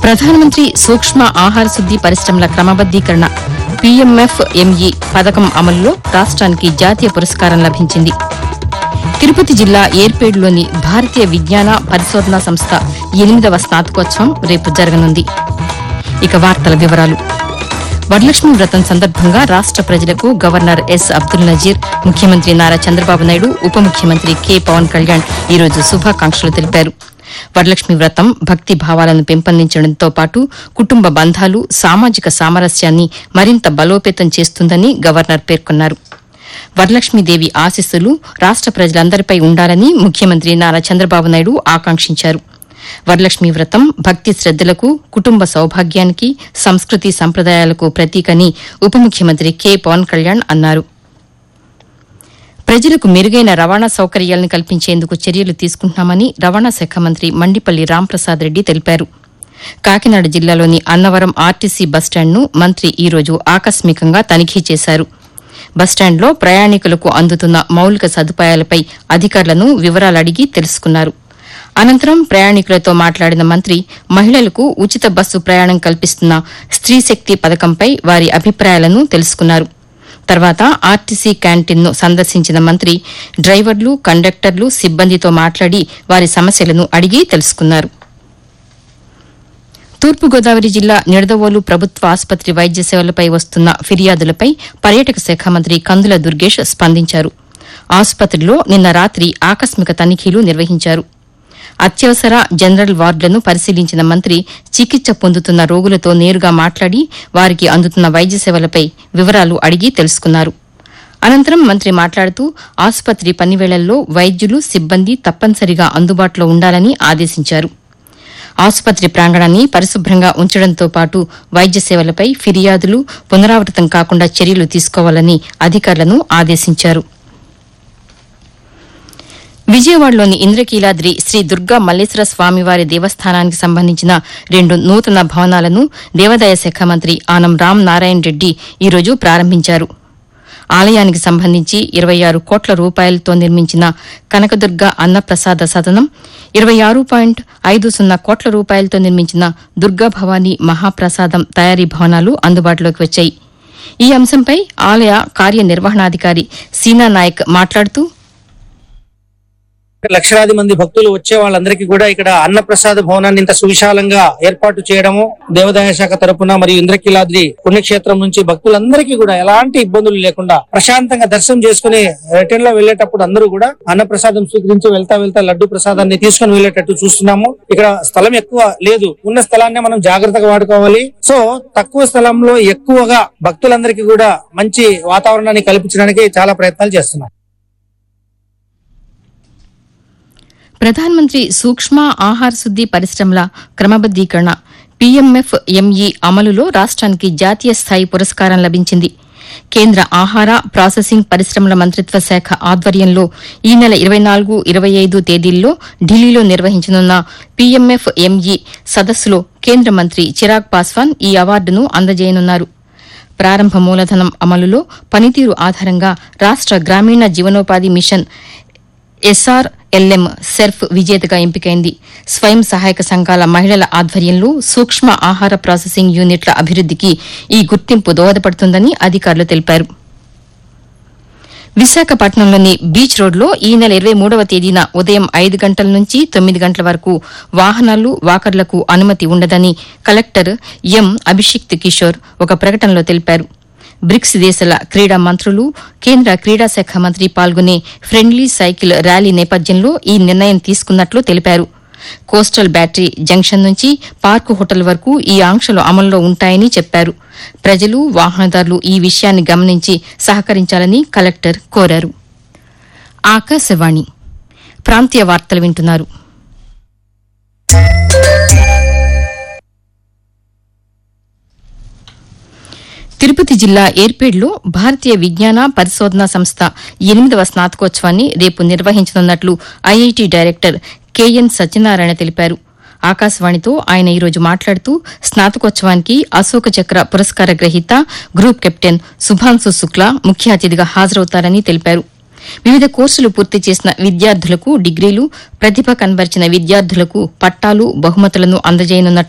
ప్రధానమంత్రి సూక్ష్మ ఆహార శుద్ది పరిశ్రమల క్రమబద్దీకరణ పీఎంఎఫ్ ఎంఈ పథకం అమలులో రాష్ట్రానికి జాతీయ పురస్కారం లభించింది తిరుపతి జిల్లా ఏర్పేడులోని భారతీయ విజ్ఞాన పరిశోధనా సంస్థ ఎనిమిదవ స్నాతకోత్సవం రేపు జరగనుంది ఇక వార్తల వివరాలు వరలక్ష్మి వ్రతం సందర్భంగా రాష్ట ప్రజలకు గవర్నర్ ఎస్ అబ్దుల్ నజీర్ ముఖ్యమంత్రి నారా చంద్రబాబు నాయుడు ఉప ముఖ్యమంత్రి కె పవన్ కళ్యాణ్ ఈరోజు శుభాకాంక్షలు తెలిపారు వరలక్ష్మి వ్రతం భక్తి భావాలను పెంపొందించడంతో పాటు కుటుంబ బంధాలు సామాజిక సామరస్యాన్ని మరింత బలోపేతం చేస్తుందని గవర్నర్ పేర్కొన్నారు వరలక్ష్మీదేవి ఆశీస్సులు రాష్ట ప్రజలందరిపై ఉండాలని ముఖ్యమంత్రి నారా చంద్రబాబు నాయుడు ఆకాంక్షించారు వరలక్ష్మి వ్రతం భక్తి శ్రద్దలకు కుటుంబ సౌభాగ్యానికి సంస్కృతి సంప్రదాయాలకు ప్రతీకని ఉప ముఖ్యమంత్రి కె పవన్ కళ్యాణ్ అన్నారు ప్రజలకు మెరుగైన రవాణా సౌకర్యాలను కల్పించేందుకు చర్యలు తీసుకుంటున్నామని రవాణా శాఖ మంత్రి మండిపల్లి రాంప్రసాద్ రెడ్డి తెలిపారు కాకినాడ జిల్లాలోని అన్నవరం ఆర్టీసీ బస్టాండ్ను మంత్రి ఈ రోజు ఆకస్మికంగా తనిఖీ చేశారు బస్టాండ్లో ప్రయాణికులకు అందుతున్న మౌలిక సదుపాయాలపై అధికారులను వివరాలు అడిగి తెలుసుకున్నారు అనంతరం ప్రయాణికులతో మాట్లాడిన మంత్రి మహిళలకు ఉచిత బస్సు ప్రయాణం కల్పిస్తున్న స్త్రీశక్తి పథకంపై వారి అభిప్రాయాలను తెలుసుకున్నారు తర్వాత ఆర్టీసీ క్యాంటీన్ను సందర్శించిన మంత్రి డ్రైవర్లు కండక్టర్లు సిబ్బందితో మాట్లాడి వారి సమస్యలను అడిగి తెలుసుకున్నారు తూర్పుగోదావరి జిల్లా నిడదవోలు ప్రభుత్వ ఆసుపత్రి వైద్య సేవలపై వస్తున్న ఫిర్యాదులపై పర్యాటక శాఖ మంత్రి కందుల దుర్గేష్ స్పందించారు ఆసుపత్రిలో నిన్న రాత్రి ఆకస్మిక తనిఖీలు నిర్వహించారు అత్యవసర జనరల్ వార్డులను పరిశీలించిన మంత్రి చికిత్స పొందుతున్న రోగులతో నేరుగా మాట్లాడి వారికి అందుతున్న వైద్య సేవలపై వివరాలు అడిగి తెలుసుకున్నారు అనంతరం మంత్రి మాట్లాడుతూ ఆసుపత్రి పనివేళల్లో వైద్యులు సిబ్బంది తప్పనిసరిగా అందుబాటులో ఉండాలని ఆదేశించారు ఆసుపత్రి ప్రాంగణాన్ని పరిశుభ్రంగా ఉంచడంతో పాటు వైద్య సేవలపై ఫిర్యాదులు పునరావృతం కాకుండా చర్యలు తీసుకోవాలని అధికారులను ఆదేశించారు విజయవాడలోని ఇంద్రకీలాద్రి శ్రీ దుర్గా మల్లేశ్వర స్వామివారి దేవస్థానానికి సంబంధించిన రెండు నూతన భవనాలను దేవాదాయ శాఖ మంత్రి ఆనం రామ్ నారాయణ రెడ్డి ఈరోజు ప్రారంభించారు ఆలయానికి సంబంధించి ఇరవై ఆరు కోట్ల రూపాయలతో నిర్మించిన కనకదుర్గ అన్నప్రసాద సదనం ఇరవై ఆరు పాయింట్ ఐదు సున్నా కోట్ల రూపాయలతో నిర్మించిన దుర్గా భవానీ మహాప్రసాదం తయారీ భవనాలు అందుబాటులోకి వచ్చాయి ఈ అంశంపై ఆలయ కార్యనిర్వహణాధికారి సీనా నాయక్ మాట్లాడుతూ లక్షలాది మంది భక్తులు వచ్చే వాళ్ళందరికీ కూడా ఇక్కడ అన్నప్రసాద భవనాన్ని ఇంత సువిశాలంగా ఏర్పాటు చేయడము దేవాదాయ శాఖ తరపున మరియు ఇంద్రకీలాద్రి పుణ్యక్షేత్రం నుంచి భక్తులందరికీ కూడా ఎలాంటి ఇబ్బందులు లేకుండా ప్రశాంతంగా దర్శనం చేసుకుని రిటర్న్ లో వెళ్లేటప్పుడు అందరూ కూడా అన్నప్రసాదం స్వీకరించి వెళ్తా వెళ్తా లడ్డు ప్రసాదాన్ని తీసుకొని వెళ్లేటట్టు చూస్తున్నాము ఇక్కడ స్థలం ఎక్కువ లేదు ఉన్న స్థలాన్ని మనం జాగ్రత్తగా వాడుకోవాలి సో తక్కువ స్థలంలో ఎక్కువగా భక్తులందరికీ కూడా మంచి వాతావరణాన్ని కల్పించడానికి చాలా ప్రయత్నాలు చేస్తున్నాం ప్రధానమంత్రి సూక్ష్మ ఆహార శుద్ది పరిశ్రమల క్రమబద్దీకరణ పీఎంఎఫ్ ఎంఈ అమలులో రాష్ట్రానికి జాతీయ స్థాయి పురస్కారం లభించింది కేంద్ర ఆహార ప్రాసెసింగ్ పరిశ్రమల మంత్రిత్వ శాఖ ఆధ్వర్యంలో ఈ నెల ఇరవై నాలుగు ఇరవై ఐదు తేదీల్లో ఢిల్లీలో నిర్వహించనున్న పీఎంఎఫ్ ఎంఈ సదస్సులో కేంద్ర మంత్రి చిరాగ్ పాస్వాన్ ఈ అవార్డును అందజేయనున్నారు ప్రారంభ మూలధనం అమలులో పనితీరు ఆధారంగా రాష్ట గ్రామీణ జీవనోపాధి మిషన్ ఎస్ఆర్ఎల్ఎం సెర్ఫ్ విజేతగా ఎంపికైంది స్వయం సహాయక సంఘాల మహిళల ఆధ్వర్యంలో సూక్ష్మ ఆహార ప్రాసెసింగ్ యూనిట్ల అభివృద్దికి ఈ గుర్తింపు దోహదపడుతుందని అధికారులు తెలిపారు విశాఖపట్నంలోని బీచ్ రోడ్లో ఈ నెల ఇరవై మూడవ తేదీన ఉదయం ఐదు గంటల నుంచి తొమ్మిది గంటల వరకు వాహనాలు వాకర్లకు అనుమతి ఉండదని కలెక్టర్ ఎం అభిషిక్త్ కిషోర్ ఒక ప్రకటనలో తెలిపారు బ్రిక్స్ దేశాల క్రీడా మంత్రులు కేంద్ర క్రీడా శాఖ మంత్రి పాల్గొనే ఫ్రెండ్లీ సైకిల్ ర్యాలీ నేపథ్యంలో ఈ నిర్ణయం తీసుకున్నట్లు తెలిపారు కోస్టల్ బ్యాటరీ జంక్షన్ నుంచి పార్కు హోటల్ వరకు ఈ ఆంక్షలు అమల్లో ఉంటాయని చెప్పారు ప్రజలు వాహనదారులు ఈ విషయాన్ని గమనించి సహకరించాలని కలెక్టర్ కోరారు ఆకాశవాణి ప్రాంతీయ వార్తలు వింటున్నారు తిరుపతి జిల్లా ఏర్పేడ్లో భారతీయ విజ్ఞాన పరిశోధనా సంస్థ ఎనిమిదవ స్నాతకోత్సవాన్ని రేపు నిర్వహించనున్నట్లు ఐఐటి డైరెక్టర్ కెఎన్ సత్యనారాయణ తెలిపారు ఆకాశవాణితో ఆయన ఈరోజు మాట్లాడుతూ స్నాతకోత్సవానికి అశోక చక్ర పురస్కార గ్రహీత గ్రూప్ కెప్టెన్ సుభాన్సు శుక్లా ముఖ్య అతిథిగా హాజరవుతారని తెలిపారు వివిధ కోర్సులు పూర్తి చేసిన విద్యార్థులకు డిగ్రీలు ప్రతిభ కనబరిచిన విద్యార్థులకు పట్టాలు బహుమతులను అందజేయనున్నట్లు